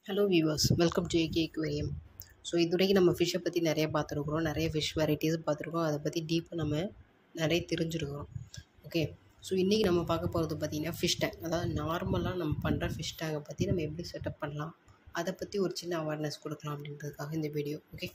Hello viewers welcome to AK aquarium so இதுவரைக்கும் நம்ம ஃபிஷ்ஷை பற்றி நிறைய பார்த்துருக்குறோம் நிறைய ஃபிஷ் வெரைட்டிஸ் பார்த்துருக்கோம் அதை பற்றி டீப்பாக நம்ம நிறைய தெரிஞ்சிருக்கிறோம் ஓகே ஸோ இன்றைக்கி நம்ம பார்க்க போகிறது பார்த்திங்கன்னா ஃபிஷ் டேங்க் அதாவது நார்மலாக நம்ம பண்ணுற ஃபிஷ் டேங்கை பற்றி நம்ம எப்படி செட்டப் பண்ணலாம் அதை பற்றி ஒரு சின்ன அவேர்னஸ் கொடுக்கலாம் அப்படின்றதுக்காக இந்த வீடியோ ஓகே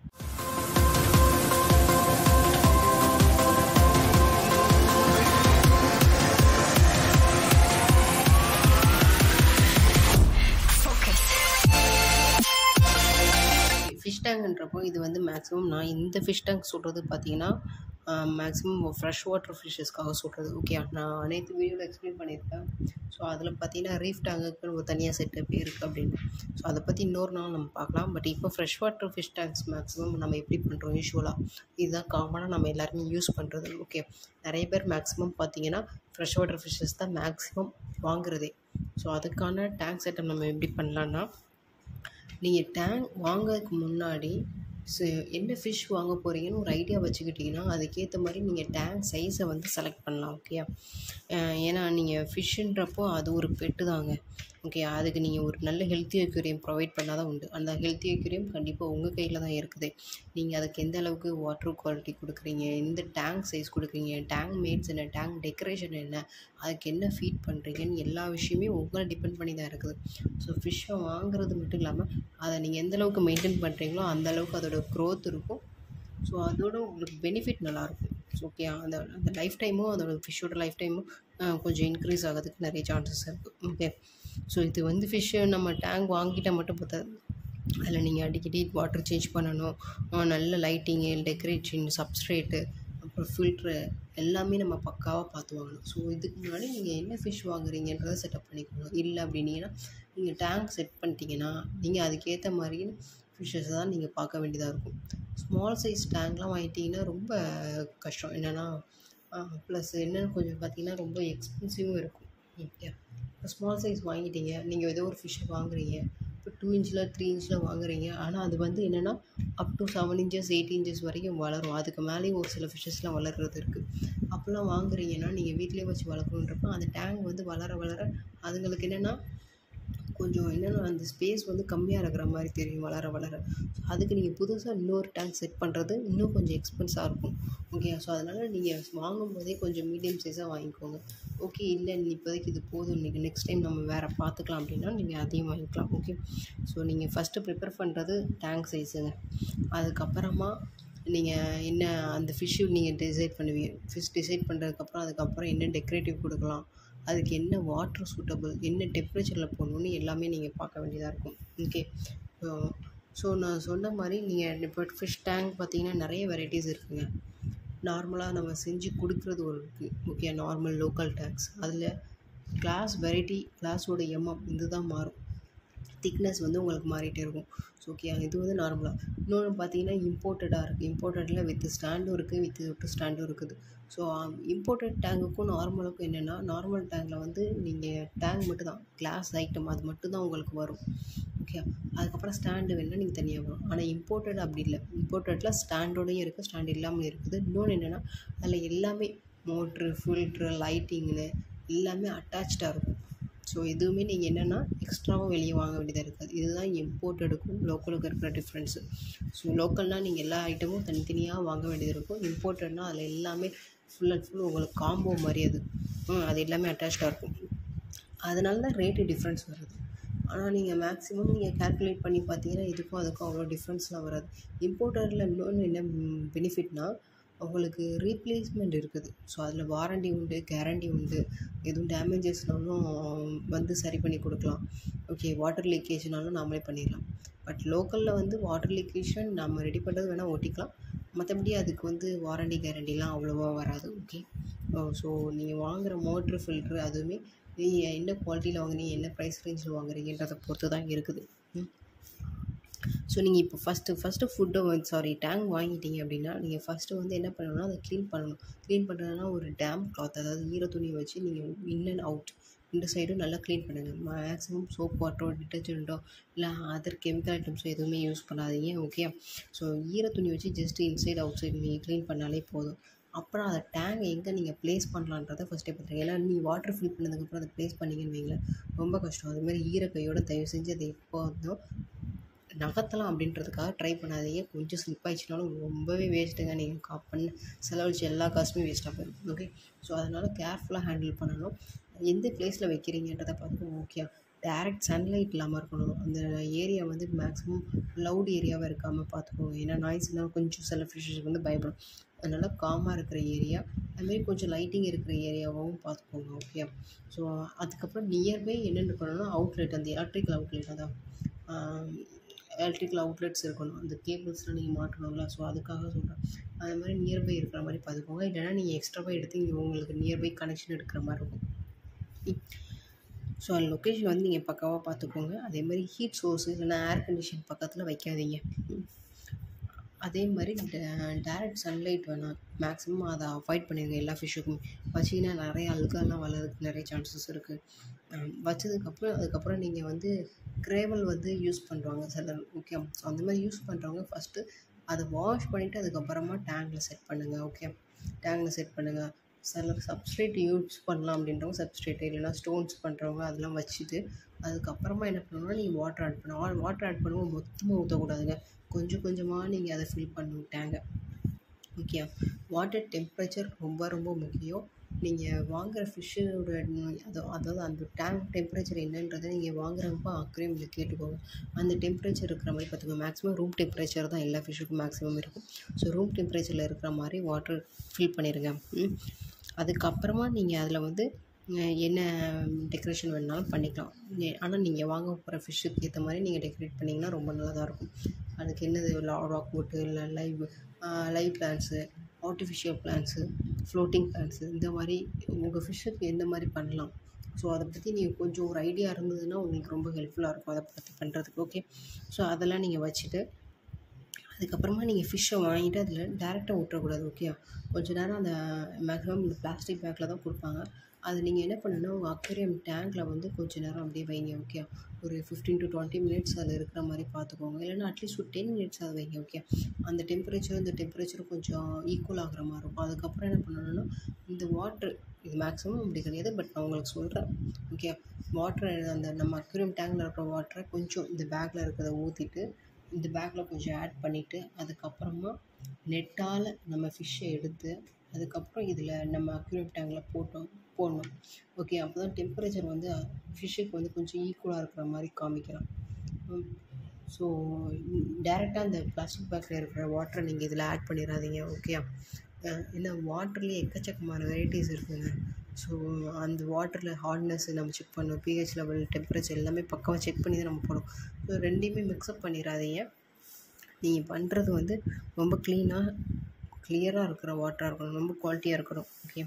ஃபிஷ் டேங்க்ன்றப்போ இது வந்து மேக்ஸிமம் நான் இந்த ஃபிஷ் டேங்க் சொல்கிறது பார்த்தீங்கன்னா மேக்ஸிமம் ஃப்ரெஷ் வாட்டர் ஃபிஷ்ஷஸ்க்காக சொல்கிறது ஓகே நான் அனைத்து வீடியோவில் எக்ஸ்பிளைன் பண்ணியிருக்கேன் ஸோ அதில் பார்த்தீங்கன்னா ரீஃப் டேங்குக்கு ஒரு தனியாக செட்டப் இருக்குது அப்படின்னு ஸோ அதை பற்றி இன்னொரு நாள் நம்ம பார்க்கலாம் பட் இப்போ fresh water fish tanks maximum நம்ம எப்படி பண்ணுறோம் யூஸ்வலாக இதுதான் காமனாக நம்ம எல்லாருமே யூஸ் பண்ணுறது ஓகே நிறைய பேர் மேக்ஸிமம் பார்த்தீங்கன்னா ஃப்ரெஷ் வாட்டர் ஃபிஷ்ஷஸ் தான் மேக்ஸிமம் வாங்குறதே ஸோ அதுக்கான டேங்க் செட்டப் நம்ம எப்படி பண்ணலான்னா நீங்கள் டேங்க் வாங்கிறதுக்கு முன்னாடி ஸோ என்ன ஃபிஷ் வாங்க போகிறீங்கன்னு ஒரு ஐடியா வச்சுக்கிட்டிங்கன்னா அதுக்கேற்ற மாதிரி நீங்கள் டேங்க் சைஸை வந்து செலக்ட் பண்ணலாம் ஓகே ஏன்னா நீங்கள் ஃபிஷ்ஷுன்றப்போ அது ஒரு பெட்டு தாங்க ஓகே அதுக்கு நீங்கள் ஒரு நல்ல ஹெல்த்தி அக்யூரியம் ப்ரொவைட் பண்ணால் தான் உண்டு அந்த ஹெல்த்தி அக்யூரியம் கண்டிப்பாக உங்கள் கையில் தான் இருக்குது நீங்கள் அதுக்கு எந்த அளவுக்கு வாட்டர் குவாலிட்டி கொடுக்குறீங்க எந்த டேங்க் சைஸ் கொடுக்குறீங்க டேங்க் மேட்ஸ் என்ன டேங்க் டெக்கரேஷன் என்ன அதுக்கு என்ன ஃபீட் பண்ணுறீங்கன்னு எல்லா விஷயமே உங்களை டிபெண்ட் பண்ணி தான் இருக்குது ஸோ ஃபிஷ்ஷை வாங்குறது மட்டும் இல்லாமல் அதை நீங்கள் எந்த அளவுக்கு மெயின்டைன் பண்ணுறீங்களோ அந்த அளவுக்கு அதோட க்ரோத் இருக்கும் ஸோ அதோட உங்களுக்கு பெனிஃபிட் நல்லாயிருக்கும் ஸோ ஓகே அந்த அந்த லைஃப் டைமும் அதோட ஃபிஷ்ஷோட லைஃப் டைமும் கொஞ்சம் இன்க்ரீஸ் ஆகிறதுக்கு நிறைய சான்சஸ் இருக்குது ஓகே ஸோ இது வந்து ஃபிஷ்ஷு நம்ம டேங்க் வாங்கிட்டால் மட்டும் பார்த்தாது அதில் நீங்கள் அடிக்கடி வாட்டர் சேஞ்ச் பண்ணணும் நல்ல லைட்டிங்கு டெக்கரேஷன் சப்ஸ்ட்ரேட்டு அப்புறம் ஃபில்ட்ரு எல்லாமே நம்ம பக்காவாக பார்த்து வாங்கணும் ஸோ இதுக்கு முன்னாடி நீங்கள் என்ன ஃபிஷ் வாங்குறீங்கன்றதை செட்டப் பண்ணிக்கணும் இல்லை அப்படின்னீங்கன்னா நீங்கள் டேங்க் செட் பண்ணிட்டீங்கன்னா நீங்கள் அதுக்கேற்ற மாதிரி ஃபிஷ்ஷஸ் தான் நீங்கள் பார்க்க வேண்டியதாக இருக்கும் ஸ்மால் சைஸ் டேங்க்லாம் வாங்கிட்டிங்கன்னா ரொம்ப கஷ்டம் என்னென்னா ப்ளஸ் என்னென்னு கொஞ்சம் பார்த்தீங்கன்னா ரொம்ப எக்ஸ்பென்சிவும் இருக்கும் ஓகே இப்போ ஸ்மால் சைஸ் வாங்கிட்டீங்க நீங்கள் ஏதோ ஒரு ஃபிஷ்ஷை வாங்குறீங்க இப்போ டூ இன்ச்சில் த்ரீ இன்ச்சில் வாங்குறீங்க ஆனால் அது வந்து என்னென்னா up to seven inches eight inches வரைக்கும் வளரும் அதுக்கு மேலேயும் ஒரு சில ஃபிஷ்ஷஸ்லாம் வளர்கிறது இருக்குது அப்போல்லாம் வாங்குறீங்கன்னா நீங்கள் வீட்டிலே வச்சு வளர்க்கணுன்றப்ப அந்த டேங்க் வந்து வளர வளர அதுங்களுக்கு என்னென்னா கொஞ்சம் என்னென்னா அந்த ஸ்பேஸ் வந்து கம்மியாக இருக்கிற மாதிரி தெரியும் வளர வளர ஸோ அதுக்கு நீங்கள் புதுசாக இன்னொரு டேங்க் செட் பண்ணுறது இன்னும் கொஞ்சம் எக்ஸ்பென்ஸாக இருக்கும் ஓகே ஸோ அதனால் நீங்கள் வாங்கும் போதே கொஞ்சம் மீடியம் சைஸாக வாங்கிக்கோங்க ஓகே இல்லை இப்போதைக்கு இது போதும் இன்றைக்கி நெக்ஸ்ட் டைம் நம்ம வேறு பார்த்துக்கலாம் அப்படின்னா நீங்கள் அதையும் வாங்கிக்கலாம் ஓகே ஸோ நீங்கள் ஃபஸ்ட்டு ப்ரிப்பேர் பண்ணுறது டேங்க் சைஸுங்க அதுக்கப்புறமா நீங்கள் என்ன அந்த ஃபிஷ்ஷு நீங்கள் டிசைட் பண்ணுவீங்க ஃபிஷ் டிசைட் பண்ணுறதுக்கப்புறம் அதுக்கப்புறம் என்ன டெக்கரேட்டிவ் கொடுக்கலாம் அதுக்கு என்ன வாட்டர் சூட்டபிள் என்ன டெம்பரேச்சரில் போடணுன்னு எல்லாமே நீங்கள் பார்க்க வேண்டியதாக இருக்கும் ஓகே ஸோ நான் சொன்ன மாதிரி நீங்கள் இப்போ ஃபிஷ் டேங்க் பார்த்தீங்கன்னா நிறைய வெரைட்டிஸ் இருக்குங்க நார்மலாக நம்ம செஞ்சு கொடுக்குறது ஒரு இருக்குது ஓகே நார்மல் லோக்கல் டேங்க்ஸ் அதில் கிளாஸ் வெரைட்டி கிளாஸோட எம்எம் இது தான் மாறும் திக்னஸ் வந்து உங்களுக்கு மாறிட்டே இருக்கும் ஸோ ஓகே இது வந்து நார்மலாக இன்னொன்று பார்த்தீங்கன்னா இம்போர்ட்டடாக இருக்குது இம்போர்ட்டடில் வித் ஸ்டாண்டும் இருக்குது வித் விட்டு ஸ்டாண்டும் இருக்குது ஸோ இம்போர்ட்டட் டேங்குக்கும் நார்மலுக்கும் என்னென்னா நார்மல் டேங்கில் வந்து நீங்கள் டேங்க் மட்டும் தான் கிளாஸ் ஐட்டம் அது மட்டும் தான் உங்களுக்கு வரும் ஓகே அதுக்கப்புறம் ஸ்டாண்டு வேணால் நீங்கள் தனியாக வரும் ஆனால் இம்போர்ட்டட் அப்படி இல்லை இம்போர்ட்டடில் ஸ்டாண்டோடையும் இருக்குது ஸ்டாண்ட் இல்லாமல் இருக்குது இன்னொன்று என்னென்னா அதில் எல்லாமே மோட்ரு ஃபில்ட்ரு லைட்டிங்னு எல்லாமே அட்டாச்சாக இருக்கும் ஸோ எதுவுமே நீங்கள் என்னென்னா எக்ஸ்ட்ராவாக வெளியே வாங்க வேண்டியதாக இருக்காது இதுதான் இம்போர்ட்டடுக்கும் லோக்கலுக்கும் இருக்கிற டிஃப்ரென்ஸு ஸோ லோக்கல்னால் நீங்கள் எல்லா ஐட்டமும் தனித்தனியாக வாங்க வேண்டியது இருக்கும் இம்போர்ட்டட்னால் அதில் எல்லாமே ஃபுல் அண்ட் ஃபுல் உங்களுக்கு காம்போ மாதிரி அது அது எல்லாமே அட்டாச்சாக இருக்கும் அதனால தான் ரேட்டு டிஃப்ரென்ஸ் வருது ஆனால் நீங்கள் மேக்ஸிமம் நீங்கள் கேல்குலேட் பண்ணி பார்த்தீங்கன்னா இதுக்கும் அதுக்கும் அவ்வளோ டிஃப்ரென்ஸ்லாம் வராது இம்போர்ட்டரில் இன்னொன்று என்ன பெனிஃபிட்னால் உங்களுக்கு ரீப்ளேஸ்மெண்ட் இருக்குது ஸோ அதில் வாரண்டி உண்டு கேரண்டி உண்டு எதுவும் டேமேஜஸ்னாலும் வந்து சரி பண்ணி கொடுக்கலாம் ஓகே வாட்டர் லீக்கேஜ்னாலும் நாமளே பண்ணிடலாம் பட் லோக்கலில் வந்து வாட்டர் லீக்கேஜன் நம்ம ரெடி பண்ணுறது வேணால் ஓட்டிக்கலாம் மற்றபடி அதுக்கு வந்து வாரண்டி கேரண்டிலாம் அவ்வளோவா வராது ஓகே ஸோ நீங்கள் வாங்குகிற மோட்ரு ஃபில்ட்ரு அதுவுமே நீங்கள் என்ன குவாலிட்டியில் வாங்குறீங்க என்ன ப்ரைஸ் ரேஞ்சில் வாங்குறீங்கன்றதை பொறுத்து தான் இருக்குது ஸோ நீங்கள் இப்போ ஃபஸ்ட்டு ஃபஸ்ட்டு ஃபுட்டை வந்து சாரி டேங்க் வாங்கிட்டீங்க அப்படின்னா நீங்கள் ஃபஸ்ட்டு வந்து என்ன பண்ணணும்னா அதை க்ளீன் பண்ணணும் க்ளீன் பண்ணுறதுனா ஒரு டேம் கிளாத் அதாவது ஈர துணியை வச்சு நீங்கள் இன் அண்ட் அவுட் இந்த சைடும் நல்லா க்ளீன் பண்ணுங்கள் மேக்ஸிமம் சோப் வாட்டரோ டிட்டர்ஜென்ட்டோ இல்லை அதர் கெமிக்கல் ஐட்டம்ஸோ எதுவுமே யூஸ் பண்ணாதீங்க ஓகே ஸோ ஈர துணி வச்சு ஜஸ்ட் இன்சைட் அவுட் சைடு நீங்கள் க்ளீன் பண்ணாலே போதும் அப்புறம் அதை டேங்க் எங்கே நீங்கள் ப்ளேஸ் பண்ணலான்றதை ஃபஸ்ட்டே பார்த்துருங்க ஏன்னா நீ வாட்டர் ஃபில் பண்ணதுக்கப்புறம் அதை ப்ளேஸ் பண்ணிங்கன்னு வைங்களேன் ரொம்ப கஷ்டம் அதுமாதிரி ஈரக்கையோட தயவு செஞ்சு அதை எப்போ இருந்தோம் நகர்த்தலாம் அப்படின்றதுக்காக ட்ரை பண்ணாதீங்க கொஞ்சம் ஸ்லிப் ஆயிடுச்சுனாலும் ரொம்பவே வேஸ்ட்டுங்க நீங்கள் கா பண்ண செலவழிச்சு எல்லா காசுமே வேஸ்ட்டாக போயிடும் ஓகே ஸோ அதனால் கேர்ஃபுல்லாக ஹேண்டில் பண்ணணும் எந்த பிளேஸில் வைக்கிறீங்கன்றதை பார்த்துட்டு ஓகே டேரெக்ட் சன்லைட் இல்லாமல் இருக்கணும் அந்த ஏரியா வந்து மேக்ஸிமம் லவுட் ஏரியாவாக இருக்காமல் பார்த்துக்கோங்க ஏன்னா நாய்ஸ்னால் கொஞ்சம் சில ஃபிஷ்ஷஸ் வந்து பயப்படும் அதனால் காமாக இருக்கிற ஏரியா அதுமாரி கொஞ்சம் லைட்டிங் இருக்கிற ஏரியாவாகவும் பார்த்துக்கோங்க ஓகே ஸோ அதுக்கப்புறம் நியர்பை என்னென்ன பண்ணணும்னா அவுட்லெட் அந்த எலக்ட்ரிக்கல் அவுட்லெட் அதான் எலக்ட்ரிக்கல் அவுட்லெட்ஸ் இருக்கணும் அந்த கேபிள்ஸ்லாம் நீங்கள் மாட்டணும்ல ஸோ அதுக்காக சொல்கிறேன் அது மாதிரி நியர்பை இருக்கிற மாதிரி பார்த்துக்கோங்க இல்லைனா நீங்கள் எக்ஸ்ட்ராவாக எடுத்து இங்கே உங்களுக்கு நியர்பை கனெக்ஷன் எடுக்கிற மாதிரி இருக்கும் ஸோ அந்த லொக்கேஷன் வந்து நீங்கள் பக்காவாக பார்த்துக்கோங்க அதே மாதிரி ஹீட் சோர்ஸு இல்லைனா ஏர் கண்டிஷன் பக்கத்தில் வைக்காதீங்க அதே மாதிரி டேரக்ட் சன்லைட் வேணாம் மேக்ஸிமம் அதை அவாய்ட் பண்ணிடுங்க எல்லா ஃபிஷ்ஷுக்கும் வச்சிங்கன்னா நிறைய அழுகெல்லாம் வளர்றதுக்கு நிறைய சான்சஸ் இருக்குது வச்சதுக்கப்புறம் அதுக்கப்புறம் நீங்கள் வந்து கிரேவல் வந்து யூஸ் பண்ணுறாங்க சிலர் ஓகே ஸோ அந்த மாதிரி யூஸ் பண்ணுறவங்க ஃபஸ்ட்டு அதை வாஷ் பண்ணிவிட்டு அதுக்கப்புறமா டேங்கில் செட் பண்ணுங்கள் ஓகே டேங்கில் செட் பண்ணுங்கள் சிலர் சப்ஸ்ட்ரேட் யூஸ் பண்ணலாம் அப்படின்றவங்க சப்ஸ்ட்ரேட் இல்லைனா ஸ்டோன்ஸ் பண்ணுறவங்க அதெல்லாம் வச்சுட்டு அதுக்கப்புறமா என்ன பண்ணணும்னா நீங்கள் வாட்டர் ஆட் பண்ணணும் வாட்டர் ஆட் பண்ணும்போது மொத்தமாக ஊற்றக்கூடாதுங்க கொஞ்சம் கொஞ்சமாக நீங்கள் அதை ஃபில் பண்ணணும் டேங்கை ஓகே வாட்டர் டெம்பரேச்சர் ரொம்ப ரொம்ப முக்கியம் நீங்கள் வாங்குகிற ஃபிஷ்ஷோட அது அதாவது அந்த டேங்க் டெம்பரேச்சர் என்னன்றதை நீங்கள் வாங்குறப்ப அக்ரேமில் கேட்டுக்கோங்க அந்த டெம்பரேச்சர் இருக்கிற மாதிரி பார்த்துக்கோங்க மேக்ஸிமம் ரூம் டெம்பரேச்சர் தான் எல்லா ஃபிஷ்ஷுக்கும் மேக்ஸிமம் இருக்கும் ஸோ ரூம் டெம்பரேச்சரில் இருக்கிற மாதிரி வாட்டர் ஃபில் பண்ணிடுங்க அதுக்கப்புறமா நீங்கள் அதில் வந்து என்ன டெக்கரேஷன் வேணுனாலும் பண்ணிக்கலாம் ஆனால் நீங்கள் வாங்க போகிற ஃபிஷ்ஷுக்கு ஏற்ற மாதிரி நீங்கள் டெக்கரேட் பண்ணிங்கன்னா ரொம்ப நல்லா தான் இருக்கும் அதுக்கு என்னது ராக் போட்டு இல்லை live live plants artificial plants floating plants இந்த மாதிரி உங்கள் ஃபிஷ்ஷுக்கு எந்த மாதிரி பண்ணலாம் ஸோ அதை பற்றி நீங்கள் கொஞ்சம் ஒரு ஐடியா இருந்ததுன்னா உங்களுக்கு ரொம்ப ஹெல்ப்ஃபுல்லாக இருக்கும் அதை பற்றி பண்ணுறதுக்கு ஓகே ஸோ அதெல்லாம் நீங்கள் வச்சுட்டு அதுக்கப்புறமா நீங்கள் ஃபிஷ்ஷை வாங்கிட்டு அதில் டேரெக்டாக விட்டுறக்கூடாது ஓகே கொஞ்சம் நேரம் அந்த மேக்ஸிமம் இந்த பிளாஸ்டிக் பேக்கில் தான் கொடுப்பாங்க அது நீங்கள் என்ன பண்ணணும் உங்கள் அக்வேரியம் டேங்க்கில் வந்து கொஞ்சம் நேரம் அப்படியே வைங்க ஓகே ஒரு ஃபிஃப்டீன் டு டுவெண்ட்டி மினிட்ஸ் அதில் இருக்கிற மாதிரி பார்த்துக்கோங்க இல்லைனா அட்லீஸ்ட் ஒரு டென் மினிட்ஸ் அதை வைங்க ஓகே அந்த டெம்பரேச்சரும் இந்த டெம்பரேச்சரும் கொஞ்சம் ஈக்குவல் ஆகிற மாதிரி இருக்கும் அதுக்கப்புறம் என்ன பண்ணணும்னா இந்த வாட்ரு இது மேக்ஸிமம் அப்படி கிடையாது பட் நான் உங்களுக்கு சொல்கிறேன் ஓகே வாட்ரு அந்த நம்ம அக்வேரியம் டேங்கில் இருக்கிற வாட்டரை கொஞ்சம் இந்த பேக்கில் இருக்கிறத ஊற்றிட்டு இந்த பேக்கில் கொஞ்சம் ஆட் பண்ணிவிட்டு அதுக்கப்புறமா நெட்டால் நம்ம ஃபிஷ்ஷை எடுத்து அதுக்கப்புறம் இதில் நம்ம அக்யூரேட் டேங்கில் போட்டோம் போடணும் ஓகே அப்போ தான் டெம்பரேச்சர் வந்து ஃபிஷ்ஷுக்கு வந்து கொஞ்சம் ஈக்குவலாக இருக்கிற மாதிரி காமிக்கலாம் ஸோ டேரெக்டாக அந்த பிளாஸ்டிக் பேக்கில் இருக்கிற வாட்டரை நீங்கள் இதில் ஆட் பண்ணிடாதீங்க ஓகே ஏன்னா வாட்டர்லேயே எக்கச்சக்கமான வெரைட்டிஸ் இருக்குதுங்க ஸோ அந்த வாட்டரில் ஹார்ட்னஸ் நம்ம செக் பண்ணணும் பிஹெச் லெவல் டெம்பரேச்சர் எல்லாமே பக்காவாக செக் பண்ணி தான் நம்ம போடணும் ஸோ ரெண்டையுமே மிக்ஸ்அப் பண்ணிடாதீங்க நீங்கள் பண்ணுறது வந்து ரொம்ப க்ளீனாக கிளியராக இருக்கிற வாட்டராக இருக்கணும் ரொம்ப குவாலிட்டியாக இருக்கணும் ஓகே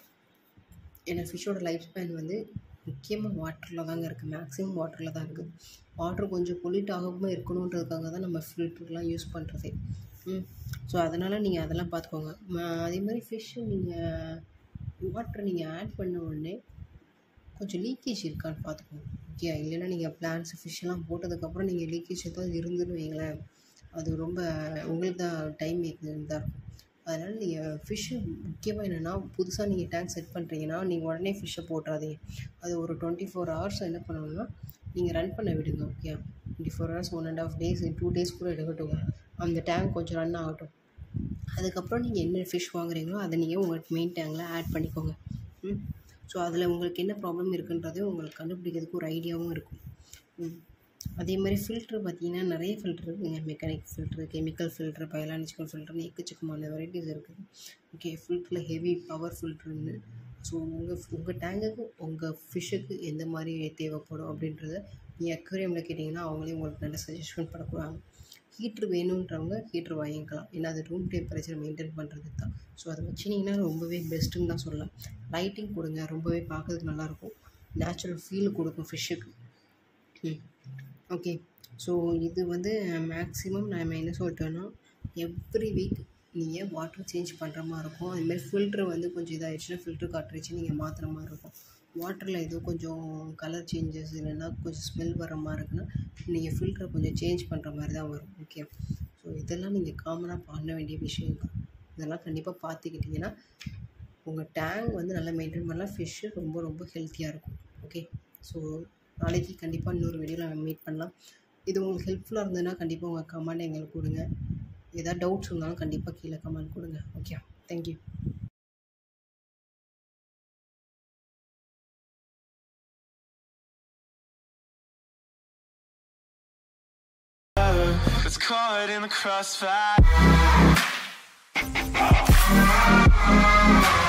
ஏன்னா ஃபிஷ்ஷோட லைஃப் ஸ்பேன் வந்து முக்கியமாக வாட்டரில் தாங்க இருக்குது மேக்ஸிமம் வாட்டரில் தான் இருக்குது வாட்டர் கொஞ்சம் பொல்யூட் ஆகாமல் இருக்கணுன்றதுக்காக தான் நம்ம ஃபில்டர்லாம் யூஸ் பண்ணுறதே ம் ஸோ அதனால் நீங்கள் அதெல்லாம் பார்த்துக்கோங்க அதே மாதிரி ஃபிஷ்ஷு நீங்கள் வாட்டர் நீங்கள் ஆட் பண்ண உடனே கொஞ்சம் லீக்கேஜ் இருக்கான்னு பார்த்துக்கோங்க ஓகே இல்லைன்னா நீங்கள் பிளான்ஸ் ஃபிஷ்ஷெல்லாம் போட்டதுக்கப்புறம் நீங்கள் லீக்கேஜ் ஏதாவது இருந்துன்னு வைங்களேன் அது ரொம்ப உங்களுக்கு தான் டைம் மேக்கிங் தான் இருக்கும் அதனால் நீங்கள் ஃபிஷ்ஷு முக்கியமாக என்னென்னா புதுசாக நீங்கள் டேங்க் செட் பண்ணுறீங்கன்னா நீங்கள் உடனே ஃபிஷ்ஷை போட்டுறாதீங்க அது ஒரு டுவெண்ட்டி ஃபோர் ஹவர்ஸ் என்ன பண்ணணும்னா நீங்கள் ரன் பண்ண விடுங்க okay twenty four hours one and half days two days கூட எடுக்கட்டும் அந்த டேங்க் கொஞ்சம் ரன் ஆகட்டும் அதுக்கப்புறம் நீங்கள் என்ன ஃபிஷ் வாங்குறீங்களோ அதை நீங்கள் உங்கள் மெயின் டேங்கில் ஆட் பண்ணிக்கோங்க ம் ஸோ அதில் உங்களுக்கு என்ன ப்ராப்ளம் இருக்குன்றதே உங்களுக்கு கண்டுபிடிக்கிறதுக்கு ஒரு ஐடியாவும் இருக்கும் ம் அதே மாதிரி ஃபில்ட்ரு பார்த்தீங்கன்னா நிறைய ஃபில்ட்ரு இருக்குங்க mechanic filter chemical filter biological ஃபில்ட்ருன்னு எக்கச்சக்கமான வெரைட்டிஸ் இருக்குது ஓகே ஃபில்ட்ரில் ஹெவி பவர் ஃபில்ட்ருன்னு ஸோ உங்கள் உங்கள் டேங்குக்கு உங்கள் ஃபிஷ்ஷுக்கு எந்த மாதிரி தேவைப்படும் அப்படின்றத நீங்கள் அக்வேரியமில் கேட்டிங்கன்னா அவங்களே உங்களுக்கு நல்ல சஜஷன் பண்ணக்கூடாங்க ஹீட்ரு வேணுன்றவங்க ஹீட்ரு வாங்கிக்கலாம் ஏன்னா அது ரூம் டெம்பரேச்சர் மெயின்டைன் பண்ணுறதுக்கு தான் ஸோ அதை வச்சிங்கன்னா ரொம்பவே பெஸ்ட்டுன்னு தான் சொல்லலாம் லைட்டிங் கொடுங்க ரொம்பவே பார்க்கறதுக்கு நல்லாயிருக்கும் நேச்சுரல் ஃபீல் கொடுக்கும் ஃபிஷ்ஷுக்கு ம் ஓகே ஸோ இது வந்து மேக்ஸிமம் நான் என்ன சொல்லிட்டேன்னா எவ்ரி வீக் நீங்கள் வாட்டர் சேஞ்ச் பண்ணுற மாதிரி இருக்கும் அதுமாதிரி ஃபில்ட்ரு வந்து கொஞ்சம் இதாகிடுச்சுன்னா ஃபில்ட்ரு காட்டுறச்சு நீங்கள் மாற்றுற மாதிரி இருக்கும் வாட்டரில் ஏதோ கொஞ்சம் கலர் சேஞ்சஸ் இல்லைன்னா கொஞ்சம் ஸ்மெல் வர மாதிரி இருக்குன்னா நீங்கள் ஃபில்டரை கொஞ்சம் சேஞ்ச் பண்ணுற மாதிரி தான் வரும் ஓகே ஸோ இதெல்லாம் நீங்கள் காமனாக பண்ண வேண்டிய விஷயம் தான் இதெல்லாம் கண்டிப்பாக பார்த்துக்கிட்டிங்கன்னா உங்கள் டேங்க் வந்து நல்லா மெயின்டைன் பண்ணலாம் ஃபிஷ்ஷு ரொம்ப ரொம்ப ஹெல்த்தியாக இருக்கும் ஓகே ஸோ நாளைக்கு கண்டிப்பாக இன்னொரு வீடியோவில் நம்ம மீட் பண்ணலாம் இது உங்களுக்கு ஹெல்ப்ஃபுல்லாக இருந்ததுன்னா கண்டிப்பாக உங்கள் கமெண்ட் எங்களுக்கு கொடுங்க ஏதாவது டவுட்ஸ் இருந்தாலும் கண்டிப்பாக கீழே கமெண்ட் கொடுங்க okay thank you It's caught in the crossfire.